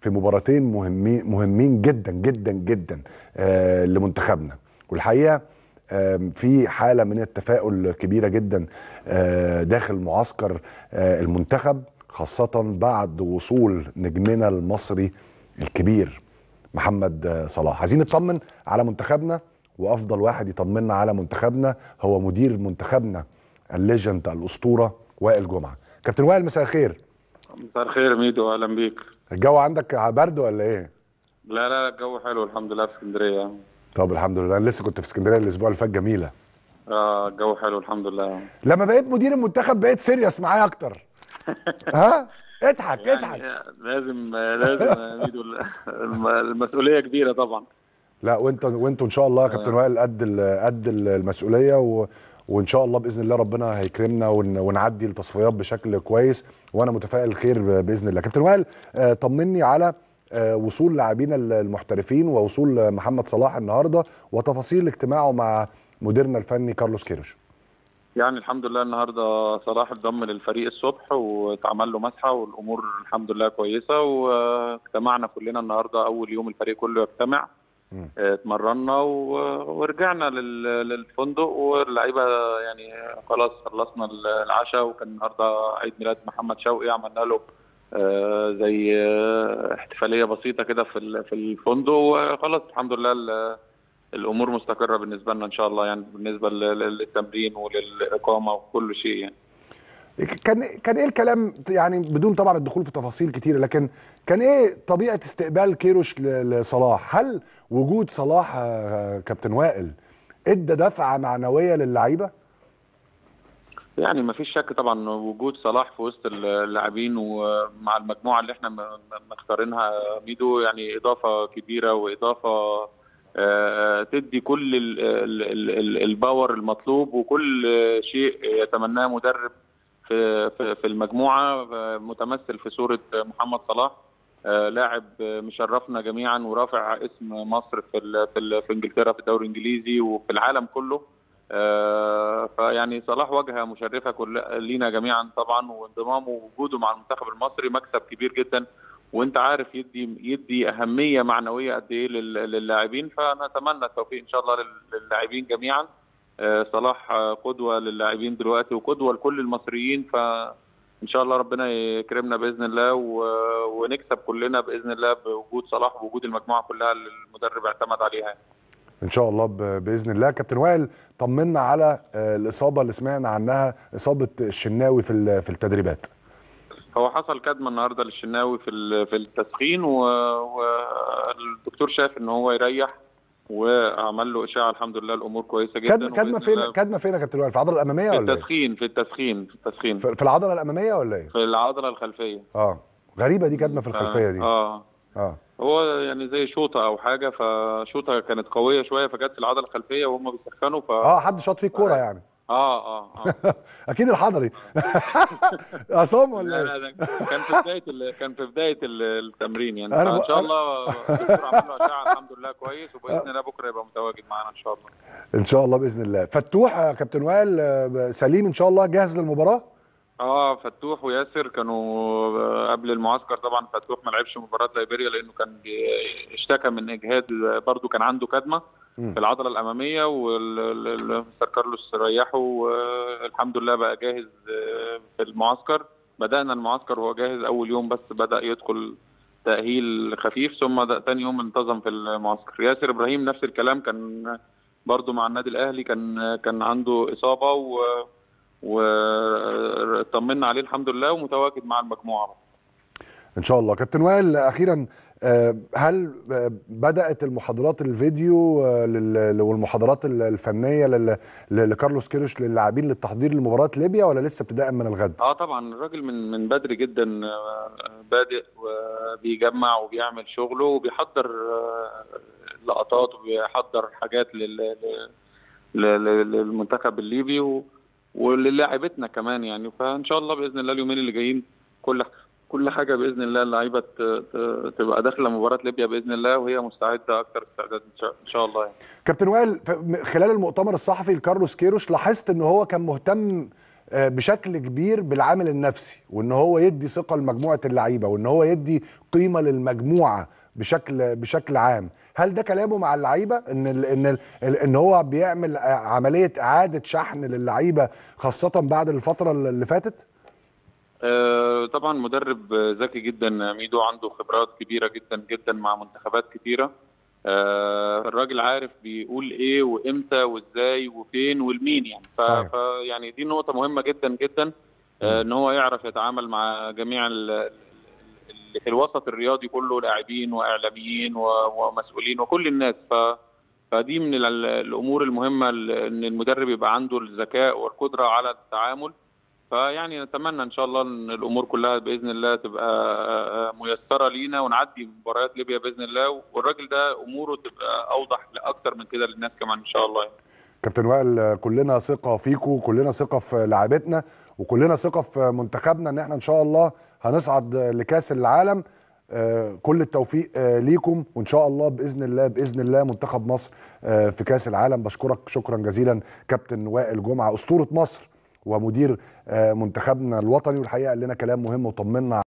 في مباراتين مهمين مهمين جدا جدا جدا آه لمنتخبنا والحقيقه آه في حاله من التفاؤل كبيره جدا آه داخل معسكر آه المنتخب خاصه بعد وصول نجمنا المصري الكبير محمد آه، صلاح عايزين نطمن على منتخبنا وافضل واحد يطمنا على منتخبنا هو مدير منتخبنا الليجند الاسطوره وائل جمعه كابتن وائل مساء الخير مساء الخير يا ميدو اهلا بيك الجو عندك برد ولا ايه لا لا الجو حلو الحمد لله في اسكندريه طب الحمد لله انا لسه كنت في اسكندريه الاسبوع اللي فات جميله اه الجو حلو الحمد لله لما بقيت مدير المنتخب بقيت سيريس معايا اكتر ها اضحك اضحك يعني لازم لازم يا ميدو الم- المسؤوليه كبيره طبعا لا وانت وانتوا ان شاء الله يا كابتن وائل قد ال- قد ال- المسؤوليه و وان شاء الله باذن الله ربنا هيكرمنا ون ونعدي التصفيات بشكل كويس وانا متفائل خير ب- باذن الله كابتن وائل آه، طمني على آه، وصول لاعبينا ال- المحترفين ووصول محمد صلاح النهارده وتفاصيل اجتماعه مع مديرنا الفني كارلوس كيروش يعني الحمد لله النهارده صلاح اتضم للفريق الصبح واتعمل له مسحه والامور الحمد لله كويسه واجتمعنا كلنا النهارده اول يوم الفريق كله يجتمع مم. اه، اتمرنا و- ورجعنا لل- للفندق واللعيبه يعني خلاص خلصنا العشاء وكان النهارده عيد ميلاد محمد شوقي عملنا له اه، زي اه، احتفاليه بسيطه كده في ال- في الفندق وخلاص الحمد لله ال- الامور مستقره بالنسبه لنا ان شاء الله يعني بالنسبه لل- للتمرين وللاقامه وكل شيء يعني كان كان ايه الكلام يعني بدون طبعا الدخول في تفاصيل كتيره لكن كان ايه طبيعه استقبال كيروش ل- لصلاح هل وجود صلاح آه، كابتن وائل ادى دفعه معنويه للعيبه يعني ما فيش شك طبعا وجود صلاح في وسط اللاعبين ومع المجموعه اللي احنا م- م- مختارينها ميدو يعني اضافه كبيره واضافه آه، تدي كل ال- ال- ال- ال- الباور المطلوب وكل شيء يتمناه مدرب في في في المجموعه آه، متمثل في صوره محمد صلاح آه، لاعب مشرفنا جميعا ورافع اسم مصر في ال- في ال- في انجلترا في الدوري الانجليزي وفي العالم كله آه، فيعني صلاح واجهه مشرفه كل لينا جميعا طبعا وانضمامه ووجوده مع المنتخب المصري مكسب كبير جدا وانت عارف يدي يدي اهميه معنويه قد ايه لل- للاعبين فنتمنى التوفيق ان شاء الله لل- للاعبين جميعا آه، صلاح آه، قدوه للاعبين دلوقتي وقدوه لكل المصريين فان شاء الله ربنا يكرمنا باذن الله و- ونكسب كلنا باذن الله بوجود صلاح ووجود المجموعه كلها اللي المدرب اعتمد عليها يعني. ان شاء الله ب- باذن الله كابتن وائل طمنا على آه، الاصابه اللي سمعنا عنها اصابه الشناوي في ال- في التدريبات هو حصل كدمه النهارده للشناوي في ال- في التسخين والدكتور شاف ان هو يريح وعمل له اشعه الحمد لله الامور كويسه جدا كدمه كدمه وبإذن فين الله كدمه فين يا كابتن وائل في العضله الاماميه في ولا ايه التسخين في التسخين في التسخين في في العضله الاماميه ولا ايه في العضله الخلفيه اه غريبه دي كدمه في الخلفيه دي اه اه هو يعني زي شوطه او حاجه فشوطه كانت قويه شويه فجت في العضله الخلفيه وهم بيسخنوا ف اه حد شاط فيه كوره يعني اه اه اه اكيد الحضري عصام ولا لا ايه لا ده كان في بدايه ال... كان في بدايه ال- التمرين يعني أنا ب- ان شاء أنا- الله الدكتور عمل له اشعه الحمد لله كويس وباذن الله بكره يبقى متواجد معانا ان شاء الله ان شاء الله باذن الله فتوح يا كابتن وائل آه، سليم ان شاء الله جاهز للمباراه اه فتوح وياسر كانوا قبل المعسكر طبعا فتوح ما لعبش مباراه ليبيريا لانه كان بي- اشتكى من اجهاد برضو كان عنده كدمه مم. في العضله الاماميه والمستر كارلوس ريحه والحمد لله بقى جاهز آه، في المعسكر بدانا المعسكر وهو جاهز اول يوم بس بدا يدخل تاهيل خفيف ثم ده تاني يوم انتظم في المعسكر ياسر ابراهيم نفس الكلام كان برضو مع النادي الاهلي كان كان عنده اصابه و وطمنا عليه الحمد لله ومتواجد مع المجموعه ان شاء الله كابتن وائل اخيرا آه، هل آه، بدات المحاضرات الفيديو آه، لل- والمحاضرات ال- الفنيه لل- ل- لكارلوس كيروش للاعبين للتحضير لمباراه ليبيا ولا لسه ابتداء من الغد اه طبعا الراجل من من بدري جدا آه، بادئ وبيجمع وبيعمل شغله وبيحضر آه، لقطات وبيحضر حاجات لل ل- ل- ل- للمنتخب الليبي و- وللاعيبتنا كمان يعني فان شاء الله باذن الله اليومين اللي جايين كل كل حاجه باذن الله اللعيبه ت- ت- تبقى داخله مباراه ليبيا باذن الله وهي مستعده اكثر استعداد ان شاء, إن شاء الله يعني. كابتن وائل ف- م- خلال المؤتمر الصحفي لكارلوس كيروش لاحظت ان هو كان مهتم آه، بشكل كبير بالعامل النفسي وان هو يدي ثقه لمجموعه اللعيبه وان هو يدي قيمه للمجموعه بشكل بشكل عام هل ده كلامه مع اللعيبه ان ال ان ال ان هو بيعمل آه، عمليه اعاده شحن للعيبه خاصه بعد الفتره اللي فاتت آه، طبعا مدرب ذكي جدا ميدو عنده خبرات كبيره جدا جدا مع منتخبات كتيره آه، الراجل عارف بيقول ايه وامتى وازاي وفين والمين يعني ف صحيح. ف- يعني دي نقطه مهمه جدا جدا آه، ان هو يعرف يتعامل مع جميع ال- ال- ال- الوسط الرياضي كله لاعبين واعلاميين و- ومسؤولين وكل الناس ف فدي من ال- الامور المهمه ال- ان المدرب يبقى عنده الذكاء والقدره على التعامل فيعني نتمنى ان شاء الله ان الامور كلها باذن الله تبقى آه، ميسره لينا ونعدي مباريات ليبيا باذن الله والراجل ده اموره تبقى اوضح لاكثر من كده للناس كمان ان شاء الله يعني. كابتن وائل آه، كلنا ثقه فيكم كلنا ثقه في لاعبتنا وكلنا ثقه في منتخبنا ان احنا ان شاء الله هنصعد آه، لكاس العالم آه، كل التوفيق آه، ليكم وان شاء الله باذن الله باذن الله منتخب مصر آه، في كاس العالم بشكرك شكرا جزيلا كابتن وائل جمعه اسطوره مصر ومدير آه، منتخبنا الوطني والحقيقه قال لنا كلام مهم وطمنا